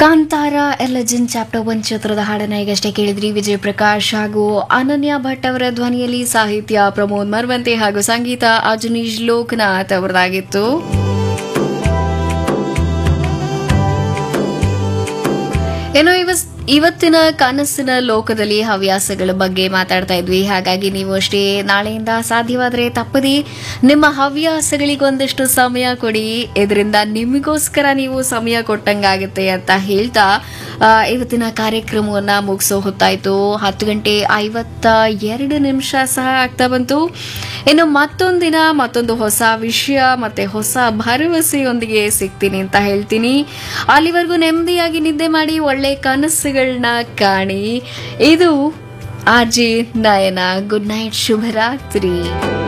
Kantara ಎಲೆಜನ್ chapter one ಚಿತ್ರದ ಹಾಡನ್ನ ಈಗಷ್ಟೇ ಕೇಳಿದ್ರಿ ವಿಜಯ್ ಪ್ರಕಾಶ್ ಹಾಗೂ ಅನನ್ಯ ಭಟ್ ಅವರ ಧ್ವನಿಯಲ್ಲಿ ಸಾಹಿತ್ಯ ಪ್ರಮೋದ್ ಮರ್ವಂತೆ ಹಾಗೂ ಸಂಗೀತ ಅಜನೀಶ್ ಲೋಕನಾಥ್ ಅವರದಾಗಿತ್ತು ಏನೋ ಇವಸ್ ಇವತ್ತಿನ ಕನಸಿನ ಲೋಕದಲ್ಲಿ ಹವ್ಯಾಸಗಳ ಬಗ್ಗೆ ಮಾತಾಡ್ತಾ ಇದ್ವಿ ಹಾಗಾಗಿ ನೀವು ಅಷ್ಟೇ ನಾಳೆಯಿಂದ ಸಾಧ್ಯವಾದರೆ ತಪ್ಪದೇ ನಿಮ್ಮ ಹವ್ಯಾಸಗಳಿಗೊಂದಷ್ಟು ಸಮಯ ಕೊಡಿ ಇದರಿಂದ ನಿಮಗೋಸ್ಕರ ನೀವು ಸಮಯ ಕೊಟ್ಟಂಗಾಗುತ್ತೆ ಅಂತ ಹೇಳ್ತಾ ಆ, ಇವತ್ತಿನ ಕಾರ್ಯಕ್ರಮವನ್ನ ಮುಗಿಸೋ ಹೊತ್ತಾಯ್ತು ಹತ್ತು ಗಂಟೆ ಐವತ್ತ ಎರಡು ನಿಮಿಷ ಸಹ ಆಗ್ತಾ ಬಂತು ಇನ್ನು ಮತ್ತೊಂದಿನ ಮತ್ತೊಂದು ಹೊಸ ವಿಷಯ ಮತ್ತೆ ಹೊಸ ಭರವಸೆಯೊಂದಿಗೆ ಸಿಗ್ತೀನಿ ಅಂತ ಹೇಳ್ತೀನಿ ಅಲ್ಲಿವರೆಗೂ ನೆಮ್ಮದಿಯಾಗಿ ನಿದ್ದೆ ಮಾಡಿ ಒಳ್ಳೆ ಕನಸುಗಳನ್ನ ಕಾಣಿ ಇದು R J Nayana good night ಶುಭರಾತ್ರಿ